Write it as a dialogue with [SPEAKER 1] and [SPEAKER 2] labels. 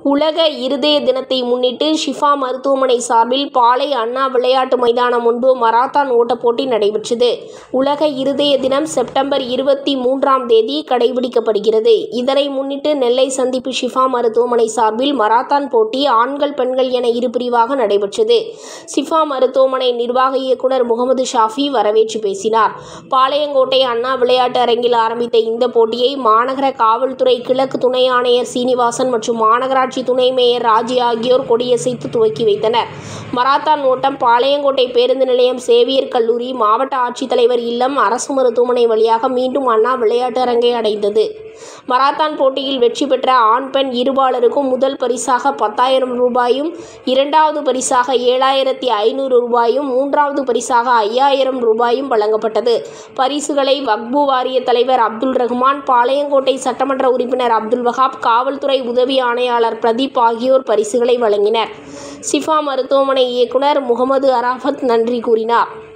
[SPEAKER 1] உலக இருதய தினத்தை முன்னிட்டு ஷிஃபா மருத்துவமனை சார்பில் பாளை அண்ணா விளையாட்டு மைதானம் முன்பு மராத்தான் ஓட்டப் போட்டி நடைபெற்றது உலக இருதய தினம் செப்டம்பர் இருபத்தி மூன்றாம் தேதி கடைபிடிக்கப்படுகிறது இதனை முன்னிட்டு நெல்லை சந்திப்பு ஷிஃபா மருத்துவமனை சார்பில் மராத்தான் போட்டி ஆண்கள் பெண்கள் என இரு பிரிவாக நடைபெற்றது ஷிஃபா மருத்துவமனை நிர்வாக இயக்குனர் முகமது ஷாஃபி வரவேற்று பேசினார் பாளையங்கோட்டை அண்ணா விளையாட்டு அரங்கில் ஆரம்பித்த இந்த போட்டியை மாநகர காவல்துறை கிழக்கு துணை ஆணையர் சீனிவாசன் மற்றும் மாநகராட்சி துணை மேயர் ராஜி ஆகியோர் கொடியசைத்து துவக்கி வைத்தனர் மராத்தான் ஓட்டம் பாளையங்கோட்டை பேருந்து நிலையம் சேவியர் கல்லூரி மாவட்ட ஆட்சித்தலைவர் இல்லம் அரசு மருத்துவமனை வழியாக மீண்டும் அண்ணா விளையாட்டு அரங்கை அடைந்தது மராத்தான் போட்டியில் வெற்றி பெற்ற ஆண் பெண் இருபாலருக்கும் முதல் பரிசாக பத்தாயிரம் ரூபாயும் இரண்டாவது பரிசாக ஏழாயிரத்தி ஐநூறு ரூபாயும் மூன்றாவது பரிசாக ஐயாயிரம் ரூபாயும் வழங்கப்பட்டது பரிசுகளை வக்பு வாரிய தலைவர் அப்துல் ரஹ்மான் பாளையங்கோட்டை சட்டமன்ற உறுப்பினர் அப்துல் வஹாப் காவல்துறை உதவி ஆணையாளர் பிரதீப் ஆகியோர் பரிசுகளை வழங்கினர் சிஃபா மருத்துவமனை இயக்குனர் முகமது அராஃபத் நன்றி கூறினார்